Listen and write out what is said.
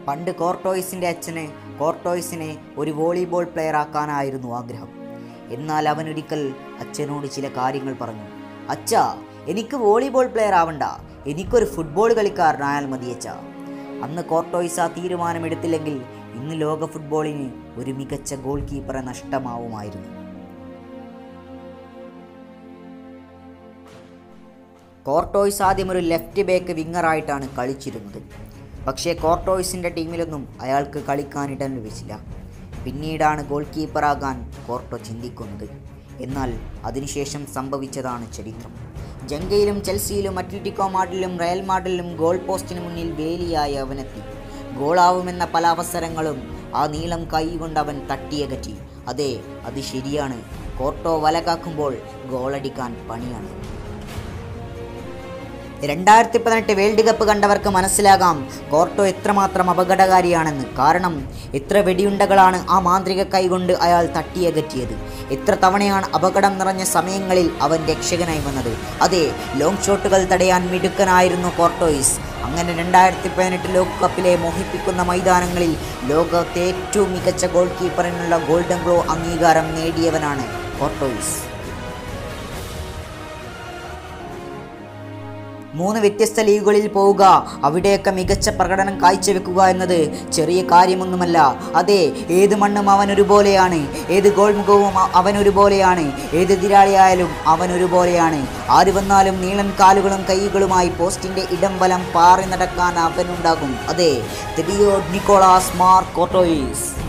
പണ്ട് കോർട്ടോയിസിൻ്റെ അച്ഛന് കോർട്ടോയിസിനെ ഒരു വോളിബോൾ പ്ലെയർ ആക്കാനായിരുന്നു ആഗ്രഹം എന്നാൽ അവനൊരിക്കൽ അച്ഛനോട് ചില കാര്യങ്ങൾ പറഞ്ഞു അച്ഛാ എനിക്ക് വോളിബോൾ പ്ലെയർ ആവണ്ട എനിക്കൊരു ഫുട്ബോൾ കളിക്കാരനായാൽ മതിയച്ച അന്ന് കോർട്ടോയിസ് ആ തീരുമാനമെടുത്തില്ലെങ്കിൽ ഇന്ന് ലോക ഫുട്ബോളിന് ഒരു മികച്ച ഗോൾ കീപ്പറെ നഷ്ടമാവുമായിരുന്നു കോർട്ടോയ്സ് ആദ്യം ഒരു ലെഫ്റ്റ് ബാക്ക് വിങ്ങറായിട്ടാണ് കളിച്ചിരുന്നത് പക്ഷേ കോർട്ടോയ്സിൻ്റെ ടീമിലൊന്നും അയാൾക്ക് കളിക്കാൻ ഇടം ലഭിച്ചില്ല പിന്നീടാണ് ഗോൾ കീപ്പറാകാൻ കോർട്ടോ ചിന്തിക്കുന്നത് എന്നാൽ അതിനുശേഷം സംഭവിച്ചതാണ് ചരിത്രം ജങ്കയിലും ചെൽസിയിലും അത്ലറ്റിക്കോ മാഡിലും റയൽ മാഡിലും ഗോൾ പോസ്റ്റിന് മുന്നിൽ വേലിയായി അവനെത്തി ഗോളാവുമെന്ന പല അവസരങ്ങളും ആ നീളം കൈ കൊണ്ട് അവൻ തട്ടിയകറ്റി അതെ അത് ശരിയാണ് കോർട്ടോ വല കാക്കുമ്പോൾ ഗോളടിക്കാൻ പണിയാണ് രണ്ടായിരത്തി പതിനെട്ട് വേൾഡ് കപ്പ് കണ്ടവർക്ക് മനസ്സിലാകാം കോർട്ടോ എത്രമാത്രം അപകടകാരിയാണെന്ന് കാരണം എത്ര വെടിയുണ്ടകളാണ് ആ മാന്ത്രിക കൈകൊണ്ട് അയാൾ തട്ടിയകറ്റിയത് എത്ര തവണയാണ് അപകടം നിറഞ്ഞ സമയങ്ങളിൽ അവൻ രക്ഷകനായി വന്നത് അതെ ലോങ് ഷോട്ടുകൾ തടയാൻ മിടുക്കനായിരുന്നു കോർട്ടോയിസ് അങ്ങനെ രണ്ടായിരത്തി പതിനെട്ട് ലോകകപ്പിലെ മോഹിപ്പിക്കുന്ന മൈതാനങ്ങളിൽ ലോകത്തെ ഏറ്റവും മികച്ച ഗോൾ കീപ്പറിനുള്ള ഗോൾഡൻ ഗ്ലോ അംഗീകാരം നേടിയവനാണ് കോർട്ടോയിസ് മൂന്ന് വ്യത്യസ്ത ലീഗുകളിൽ പോവുക അവിടെയൊക്കെ മികച്ച പ്രകടനം കാഴ്ചവെക്കുക എന്നത് ചെറിയ കാര്യമൊന്നുമല്ല അതെ ഏത് മണ്ണും അവൻ ഒരുപോലെയാണ് ഏത് ഗോൾ മുഖവും അ- അവൻ ഒരുപോലെയാണ് ഏത് എതിരാളിയായാലും അവൻ ഒരുപോലെയാണ് ആര് വന്നാലും നീളൻ കാലുകളും കൈകളുമായി പോസ്റ്റിന്റെ ഇടം വലം പാറി നടക്കാൻ അവനുണ്ടാകും അതെ തെബിയോ നിക്കോളാസ് മാർ കോട്ടോയിസ്